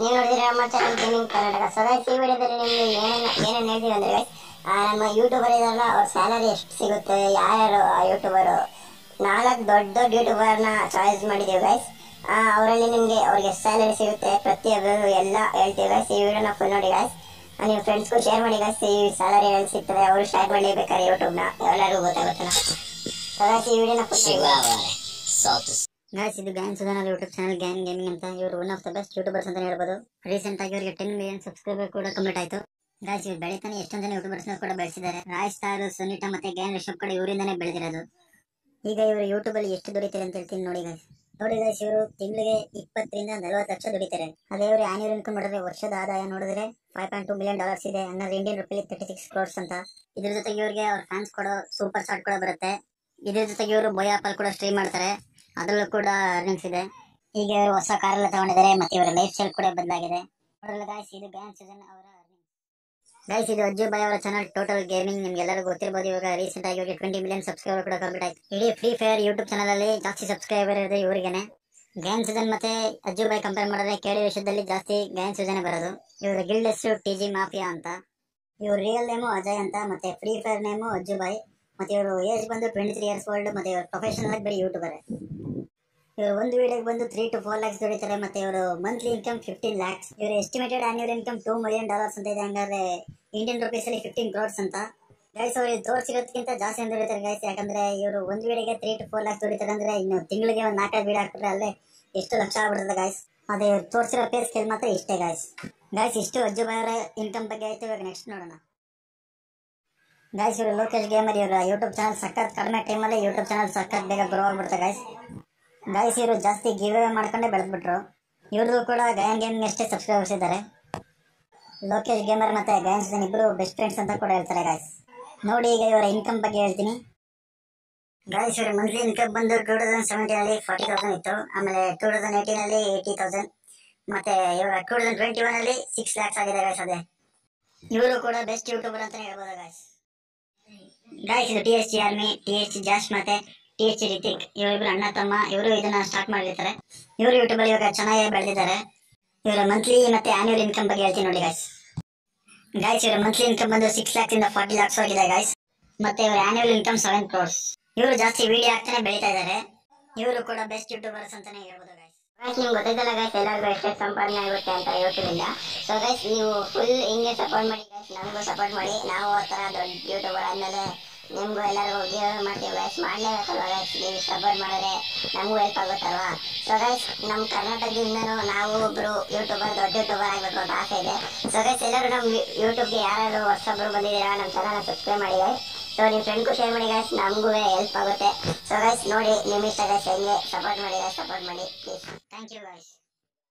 ನೀವು ನೋಡಿದ್ರೆ ನಮ್ಮ channel gaming Karnataka so guys ಈ ವಿಡಿಯೋದಲ್ಲಿ ನಿಮಗೆ ಏನೇನು ಏನೇನು ಹೇಳ್ತೀವಿ ಅಂದರೆ ಗೈಸ್ ನಮ್ಮ ಯೂಟ್ಯೂಬರ್ ಇದಾರಲ್ಲ ಅವ್ರ ಸ್ಯಾಲರಿ ಎಷ್ಟು ಸಿಗುತ್ತೆ ಯಾರ್ಯಾರು ಆ ಯೂಟ್ಯೂಬರು ನಾಲ್ಕು ದೊಡ್ಡ ದೊಡ್ಡ ಯೂಟ್ಯೂಬರ್ನ ಚಾಯ್ಸ್ ಮಾಡಿದ್ದೀವಿ ಗೈಸ್ ಅವರಲ್ಲಿ ನಿಮಗೆ ಅವ್ರಿಗೆ ಎಷ್ಟು ಸ್ಯಾಲರಿ ಸಿಗುತ್ತೆ ಪ್ರತಿಯೊಬ್ಬರು ಎಲ್ಲ ಹೇಳ್ತೀವಿ ಗೈಸ್ ಈ ವಿಡಿಯೋನ ಫುಲ್ ನೋಡಿ ಗೈಸ್ ನೀವು ಫ್ರೆಂಡ್ಸ್ಗೂ ಶೇರ್ ಮಾಡಿ ಗೈಸ್ ಈ ಸ್ಯಾಲರಿ ಎಲ್ಲಿ ಸಿಗ್ತದೆ ಅವರು ಸ್ಟಾರ್ಟ್ ಮಾಡಿ ಬೇಕಾದ್ರೆ ಯೂಟ್ಯೂಬ್ನ ಎಲ್ಲರಿಗೂ ಗೊತ್ತಾಗುತ್ತಲ್ಲ ಸೊ ಗೈಸ್ ಈ ವಿಡಿಯೋನ ಫುಲ್ ಶಿವಾವನೆ ಸೌತ್ ಗಾಯ್ಸ್ ಇದು ಗ್ಯಾನ್ ಸುಧಾನ ಯೂಟ್ಯೂಬ್ ಚಾನಲ್ ಗ್ಯಾನ್ ಗೇಮಿಂಗ್ ಅಂತ ಇವರು one of the best YouTubers ಅಂತ ಹೇಳ್ಬೋದು ರೀಸೆಂಟ್ ಆಗಿ ಇವರಿಗೆ ಟೆನ್ ಮಿಲಿಯನ್ ಸಬ್ಸ್ಕ್ರೈಬರ್ ಕೂಡ ಕಂಪ್ಲೀಟ್ ಆಯ್ತು ಗಾಯ್ಸ್ ಇವ್ರು ಬೆಳಿತಾನೆ ಎಷ್ಟೊಂದು ಜನ ಯೂಟ್ಯೂಬರ್ಸ್ ಕೂಡ ಬೆಳೆಸಿದ್ದಾರೆ ರಾಯ್ ಸ್ಟಾರ್ ಸುನೀತಾ ಮತ್ತೆ ಗ್ಯಾನ್ ರಿಷಬ್ ಕೂಡ ಇವರಿಂದಾನೇ ಬೆಳೆದಿರೋದು ಈಗ ಇವರು ಯೂಟ್ಯೂಬ್ ಅಲ್ಲಿ ಎಷ್ಟು ದುಡಿತಾರೆ ಅಂತ ಹೇಳ್ತೀನಿ ನೋಡಿ ಗಾಯ್ಸ್ ನೋಡಿ ಗಾಯ್ಸ್ ಇವರು ತಿಂಗಳಿಗೆ ಇಪ್ಪತ್ತರಿಂದ ನಲವತ್ತು ಲಕ್ಷ ದುಡಿತಾರೆ ಅದೇ ಇವರು ಆನ್ಯುವಲ್ ಇನ್ಕಮ್ ನೋಡಿದ್ರೆ ವರ್ಷದ ಆದಾಯ ನೋಡಿದ್ರೆ five point two million dollars ಇದೆ ಅನ್ನೋದು ಇಂಡಿಯನ್ ರುಪೀಲಿ ತರ್ಟಿ ಸಿಕ್ಸ್ ಕ್ರೋರ್ಸ್ ಅಂತ ಇದ್ರ ಜೊತೆಗೆ ಇವರಿಗೆ ಅವ್ರ ಫ್ಯಾನ್ಸ್ ಕೊಡೋ ಸೂಪರ್ ಚಾಟ್ ಕೂಡ ಬರುತ್ತೆ ಇದ್ರ ಜೊತೆಗೆ ಇವರು ಬೊಯ್ ಆಪಲ್ ಕೂಡ ಸ್ಟ್ರೀಮ್ ಮಾಡ್ತಾರೆ ಅದರಲ್ಲೂ ಕೂಡ ಅರ್ನಿಂಗ್ಸ್ ಇದೆ ಈಗ ಇವರು ಹೊಸ ಕಾರೆಲ್ಲ ತಗೊಂಡಿದ್ದಾರೆ ಮತ್ತೆ ಇವರ ಲೈಫ್ ಸ್ಟೈಲ್ ಕೂಡ ಬದಲಾಗಿದೆ ನೋಡಲ್ಲ ಗಾಯ್ಸ್ ಇದು ಗ್ಯಾನ್ ಸೀಸನ್ ಅವರ ಗೈಸ್ ಇದು ಅಜ್ಜು ಬಾಯ್ ಅವರ ಚಾನಲ್ ಟೋಟಲ್ ಗೇಮಿಂಗ್ ನಿಮ್ಗೆ ಎಲ್ಲರಿಗೂ ಗೊತ್ತಿರಬಹುದು ಇವಾಗ ರೀಸೆಂಟ್ ಆಗಿ ಇವರಿಗೆ ಟ್ವೆಂಟಿ ಮಿಲಿಯನ್ ಸಬ್ಸ್ಕ್ರೈಬರ್ ಕೂಡ ಕಂಪ್ಲೀಟ್ ಆಯ್ತು ಇಡೀ ಫ್ರೀ ಫೈರ್ ಯೂಟ್ಯೂಬ್ ಚಾನಲ್ ಅಲ್ಲಿ ಜಾಸ್ತಿ ಸಬ್ಸ್ಕ್ರೈಬರ್ ಇದೆ ಇವರಿಗೆನೆ ಗ್ಯಾನ್ ಸೀಸನ್ ಮತ್ತೆ ಅಜ್ಜು ಬಾಯ್ ಕಂಪೇರ್ ಮಾಡಿದ್ರೆ ಕೇಳಿ ವಿಷಯದಲ್ಲಿ ಜಾಸ್ತಿ ಗ್ಯಾನ್ ಸೀಸನ್ ಬರೋದು ಇವರ ಗಿಲ್ಡ್ ಹೆಸರು ಟಿ ಜಿ ಮಾಫಿಯಾ ಅಂತ ಇವ್ರ ರಿಯಲ್ ನೇಮು ಅಜಯ್ ಅಂತ ಮತ್ತೆ free fire name Ajju Bhai ಮತ್ತೆ ಇವರು ಏಜ್ ಬಂದು ಟ್ವೆಂಟಿ ತ್ರೀ ಇಯರ್ಸ್ ಓಲ್ಡ್ ಮತ್ತೆ ಇವರು ಪ್ರೊಫೆಷನಲ್ ಆಗಿ ಬರೀ ಯೂಟ್ಯೂಬರ್ ಇವರು ಒಂದು ವಿಡಿಯೋಗೆ ಬಂದು ತ್ರೀ ಟು ಫೋರ್ ಲ್ಯಾಕ್ಸ್ ದುಡಿತಾರೆ ಮತ್ತೆ ಇವರು ಮಂತ್ಲಿ ಇನ್ಕಮ್ ಫಿಫ್ಟೀನ್ ಲ್ಯಾಕ್ಸ್ ಇವರು estimated annual income two million dollars ಅಂತ ಇದೆ ಹಂಗಾದ್ರೆ ಇಂಡಿಯನ್ ರುಪೀಸ್ ಅಲ್ಲಿ ಫಿಫ್ಟೀನ್ ಕ್ರೋರ್ಸ್ ಅಂತ ಗೈಸ್ ಅವ್ರು ತೋರಿಸಿರೋದಕ್ಕಿಂತ ಜಾಸ್ತಿ ಅಂತ ದುಡಿತಾರೆ ಗೈಸ್ ಯಾಕಂದ್ರೆ ಇವರು ಒಂದು ವಿಡಿಯೋಗೆ ತ್ರೀ ಟು ಫೋರ್ ಲ್ಯಾಕ್ಸ್ ದುಡಿತಾರೆ ಅಂದ್ರೆ ಇನ್ನು ತಿಂಗಳಿಗೆ ಒಂದು ನಾಲ್ಕೈದು ವಿಡಿಯೋ ಹಾಕ್ಬಿಟ್ರೆ ಅಲ್ಲೇ ಎಷ್ಟು ಲಕ್ಷ ಆಗ್ಬಿಡ್ತದೆ ಗೈಸ್ ಅದೇ ಇವ್ರು ತೋರಿಸಿರೋ ಪೇ ಸ್ಕೇಲ್ ಮಾತ್ರ ಇಷ್ಟೇ ಗೈಸ್ ಗೈಸ್ ಇಷ್ಟು ಅಜ್ಜು ಅವರ ಇನ್ಕಮ್ ಬಗ್ಗೆ ಆಯ್ತು ಇವಾಗ ನೆಕ್ಸ್ಟ್ ನೋಡೋಣ ಗಾಯ್ಸ್ ಇವರು ಲೋಕೇಶ್ ಗೇಮರ್ ಇವರ ಯೂಟ್ಯೂಬ್ ಚಾನಲ್ ಸಖತ್ ಕಡಿಮೆ ಟೈಮಲ್ಲಿ ಯೂಟ್ಯೂಬ್ ಚಾನಲ್ ಸಖತ್ ಬೇಗ ಗ್ರೋ ಆಗ್ಬಿಡುತ್ತೆ ಗಾಯ್ಸ್ ಗಾಯ್ಸ್ ಇವರು ಜಾಸ್ತಿ ಗಿವ್ ಅವೇ ಮಾಡ್ಕೊಂಡೇ ಬೆಳೆದ್ಬಿಟ್ರು ಇವ್ರದ್ದು ಕೂಡ ಗಯಾನ್ ಗೇಮಿಂಗ್ ಅಷ್ಟೇ ಸಬ್ಸ್ಕ್ರೈಬರ್ಸ್ ಇದ್ದಾರೆ ಲೋಕೇಶ್ ಗೇಮರ್ ಮತ್ತೆ ಗಯಾನ್ ಸೀಸನ್ ಇಬ್ಬರು ಬೆಸ್ಟ್ ಫ್ರೆಂಡ್ಸ್ ಅಂತ ಕೂಡ ಹೇಳ್ತಾರೆ ಗಾಯ್ಸ್ ನೋಡಿ ಈಗ ಇವರ ಇನ್ಕಮ್ ಬಗ್ಗೆ ಹೇಳ್ತೀನಿ ಗಾಯ್ಸ್ ಇವರು ಮಂತ್ಲಿ ಇನ್ಕಮ್ ಬಂದು ಟೂ ತೌಸಂಡ್ ಸೆವೆಂಟೀನಲ್ಲಿ ಫಾರ್ಟಿ ತೌಸಂಡ್ ಇತ್ತು ಆಮೇಲೆ ಟೂ ತೌಸಂಡ್ ಏಯ್ಟೀನಲ್ಲಿ ಏಯ್ಟಿ ತೌಸಂಡ್ ಮತ್ತೆ ಇವಾಗ ಟೂ ತೌಸಂಡ್ ಟ್ವೆಂಟಿ ಒನ್ ಅಲ್ಲಿ ಸಿಕ್ಸ್ ಲ್ಯಾಕ್ಸ್ ಆಗಿದೆ ಗಾಯ್ಸ್ ಅದೇ ಇವರು ಕೂಡ ಬೆಸ್ಟ್ ಯೂಟ್ಯೂಬರ್ ಅಂತಾನೆ ಹೇಳ್ಬೋದು ಗಾಯ್ಸ್ ಗಾಯ್ಸ್ ಇದು T S G army T H Jash ಮತ್ತೆ ಟಿ ಎಚ್ ರಿತಿಕ್ ಇವರಿಬ್ರು ಅಣ್ಣ ತಮ್ಮ ಇವರು ಇದನ್ನ ಸ್ಟಾರ್ಟ್ ಮಾಡಿರ್ತಾರೆ ಇವರು ಯೂಟ್ಯೂಬ್ ಅಲ್ಲಿ ಇವಾಗ ಚೆನ್ನಾಗಿ ಬೆಳೆದಿದ್ದಾರೆ ಇವರ ಮಂತ್ಲಿ ಮತ್ತೆ ಆನ್ಯುವಲ್ ಇನ್ಕಮ್ ಬಗ್ಗೆ ಹೇಳ್ತೀನಿ ನೋಡಿ ಗಾಯ್ಸ್ ಗಾಯ್ಸ್ ಇವರ ಮಂತ್ಲಿ ಇನ್ಕಮ್ ಬಂದು ಸಿಕ್ಸ್ ಲ್ಯಾಕ್ಸ್ ಇಂದ ಫಾರ್ಟಿ ಲ್ಯಾಕ್ಸ್ ಹೋಗಿದೆ ಗಾಯ್ಸ್ ಮತ್ತೆ ಇವರ ಆನ್ಯುವಲ್ ಇನ್ಕಮ್ ಸೆವೆನ್ ಕ್ರೋರ್ಸ್ ಇವರು ಜಾಸ್ತಿ ವಿಡಿಯೋ ಹಾಕ್ತಾನೆ ಬೆಳೀತಾ ಇದ್ದಾರೆ ಇವರು ಕೂಡ ಬೆಸ್ಟ್ ಯೂಟ್ಯೂಬರ್ಸ್ ಅಂತಾನೆ ಹೇಳ್ಬೋದು ಗಾಯ್ಸ್ ಗೈಸ್ ನಿಮ್ಗೆ ಗೊತ್ತಿದ್ದಲ್ಲ ಗೈಸ್ ಎಲ್ಲರಿಗೂ ಎಷ್ಟೇ ಸಂಪಾದನೆ ಆಗುತ್ತೆ ಅಂತ ಯೂಟ್ಯೂಬ್ ಇಂದ ಸೊ ಗೈಸ್ ನೀವು ಫುಲ್ ಹಿಂಗೆ ಸಪೋರ್ಟ್ ಮಾಡಿ ಗೈಸ್ ನಮಗೂ ಸಪೋರ್ಟ್ ಮಾಡಿ ನಾವು ಆ ಥರ ದೊಡ್ಡ ಯೂಟ್ಯೂಬರ್ ಆದಮೇಲೆ ನಿಮಗೂ ಎಲ್ಲರಿಗೂ ಗಿವ್ ಮಾಡ್ತೀವಿ ಗೈಸ್ ಮಾಡಲೇಬೇಕಲ್ವ ಗೈಸ್ ನೀವು ಸಪೋರ್ಟ್ ಮಾಡಿದ್ರೆ ನಮಗೂ ಹೆಲ್ಪ್ ಆಗುತ್ತಲ್ವಾ ಸೊ ಗೈಸ್ ನಮ್ಮ ಕರ್ನಾಟಕದಿಂದನೂ ನಾವು ಒಬ್ಬರು ಯೂಟ್ಯೂಬರ್ ದೊಡ್ಡ ಯೂಟ್ಯೂಬರ್ ಆಗಬೇಕು ಅಂತ ಆಸೆ ಇದೆ ಸೊ ಗೈಸ್ ಎಲ್ಲರೂ ನಮ್ಮ ಯೂಟ್ಯೂಬ್ಗೆ ಯಾರಾದ್ರು ಹೊಸೊಬ್ರು ಬಂದಿದ್ದೀರಾ ನಮ್ಮ ಚಾನಲ್ನ ಸಬ್ಸ್ಕ್ರೈಬ್ ಮಾಡಿ ಗೈಸ್ ಸೊ ನಿಮ್ಮ ಫ್ರೆಂಡ್ಗೂ ಶೇರ್ ಮಾಡಿ ಗೈಸ್ ನಮಗೂ ಹೆಲ್ಪ್ ಆಗುತ್ತೆ ಸೊ ಗೈಸ್ ನೋಡಿ ನಿಮ್ಮ ಇಷ್ಟ ಗೈಸ್ ಹೆಂಗೆ ಸಪೋರ್ಟ್ ಮಾಡಿ ಗೈಸ್ ಸಪೋರ್ಟ್ ಮಾಡಿ ಪ್ಲೀಸ್ ಥ್ಯಾಂಕ್ ಯು ಗೈಸ್